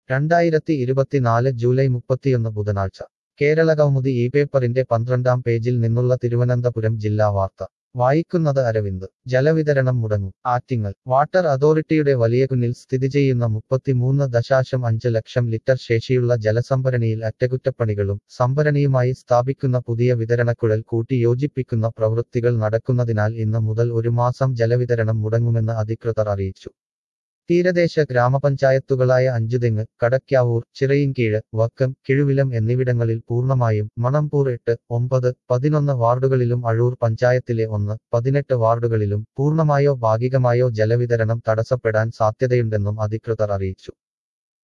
രണ്ടായിരത്തി ഇരുപത്തിനാല് ജൂലൈ മുപ്പത്തിയൊന്ന് ബുധനാഴ്ച കേരള കൗമുദി ഈ പേപ്പറിന്റെ പന്ത്രണ്ടാം പേജിൽ നിന്നുള്ള തിരുവനന്തപുരം ജില്ലാ വാർത്ത വായിക്കുന്നത് അരവിന്ദ് ജലവിതരണം മുടങ്ങും ആറ്റിങ്ങൽ വാട്ടർ അതോറിറ്റിയുടെ വലിയകുന്നിൽ സ്ഥിതി ചെയ്യുന്ന മുപ്പത്തിമൂന്ന് ദശാശം അഞ്ച് ലക്ഷം ലിറ്റർ ശേഷിയുള്ള ജലസംഭരണിയിൽ അറ്റകുറ്റപ്പണികളും സംഭരണിയുമായി സ്ഥാപിക്കുന്ന പുതിയ വിതരണക്കുഴൽ കൂട്ടി യോജിപ്പിക്കുന്ന പ്രവൃത്തികൾ നടക്കുന്നതിനാൽ ഇന്ന് മുതൽ ഒരു മാസം ജലവിതരണം മുടങ്ങുമെന്ന് അധികൃതർ അറിയിച്ചു തീരദേശ ഗ്രാമപഞ്ചായത്തുകളായ അഞ്ചുതെങ്ങ് കടക്കാവൂർ ചിറയിൻകീഴ് വക്കം കിഴുവിലം എന്നിവിടങ്ങളിൽ പൂർണ്ണമായും മണമ്പൂർ എട്ട് ഒമ്പത് പതിനൊന്ന് വാർഡുകളിലും അഴൂർ പഞ്ചായത്തിലെ ഒന്ന് പതിനെട്ട് വാർഡുകളിലും പൂർണ്ണമായോ ഭാഗികമായോ ജലവിതരണം തടസ്സപ്പെടാൻ സാധ്യതയുണ്ടെന്നും അധികൃതർ അറിയിച്ചു